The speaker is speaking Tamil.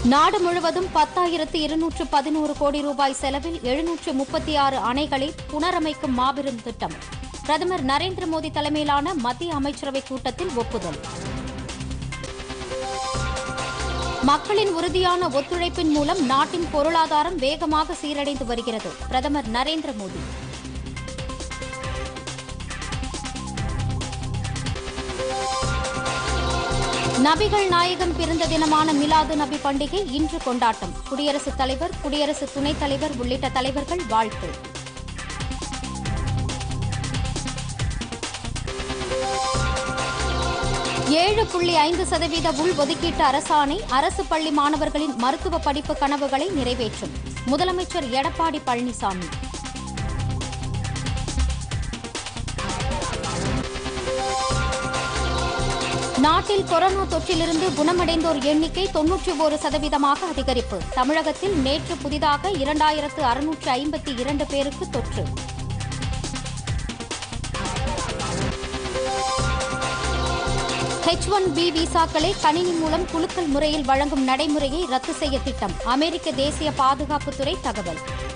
நாடு முழுவதும் பத்தாயிரத்து இருநூற்று பதினோரு கோடி ரூபாய் செலவில் எழுநூற்று முப்பத்தி ஆறு அணைகளை புனரமைக்கும் மாபெரும் திட்டம் பிரதமர் நரேந்திர மோடி தலைமையிலான மத்திய அமைச்சரவைக் கூட்டத்தில் ஒப்புதல் மக்களின் உறுதியான ஒத்துழைப்பின் மூலம் நாட்டின் பொருளாதாரம் வேகமாக சீரடைந்து வருகிறது பிரதமர் நரேந்திர மோடி நபிகள் நாயகம் பிறந்த தினமான மிலாது நபி பண்டிகை இன்று கொண்டாட்டம் குடியரசுத் தலைவர் குடியரசு துணைத் தலைவர் உள்ளிட்ட தலைவர்கள் வாழ்த்து ஏழு புள்ளி ஐந்து சதவீத உள் ஒதுக்கீட்டு அரசாணை அரசு பள்ளி மாணவர்களின் மருத்துவ படிப்பு கனவுகளை நிறைவேற்றும் முதலமைச்சர் எடப்பாடி பழனிசாமி நாட்டில் கொரோனா தொற்றிலிருந்து குணமடைந்தோர் எண்ணிக்கை தொன்னூற்றி ஒரு சதவீதமாக அதிகரிப்பு தமிழகத்தில் நேற்று புதிதாக இரண்டாயிரத்து அறுநூற்று ஐம்பத்தி இரண்டு பேருக்கு தொற்று ஹெச் ஒன் பி விசாக்களை கணினி மூலம் குலுக்கல் முறையில் வழங்கும் நடைமுறையை ரத்து செய்ய திட்டம் அமெரிக்க தேசிய பாதுகாப்புத்துறை தகவல்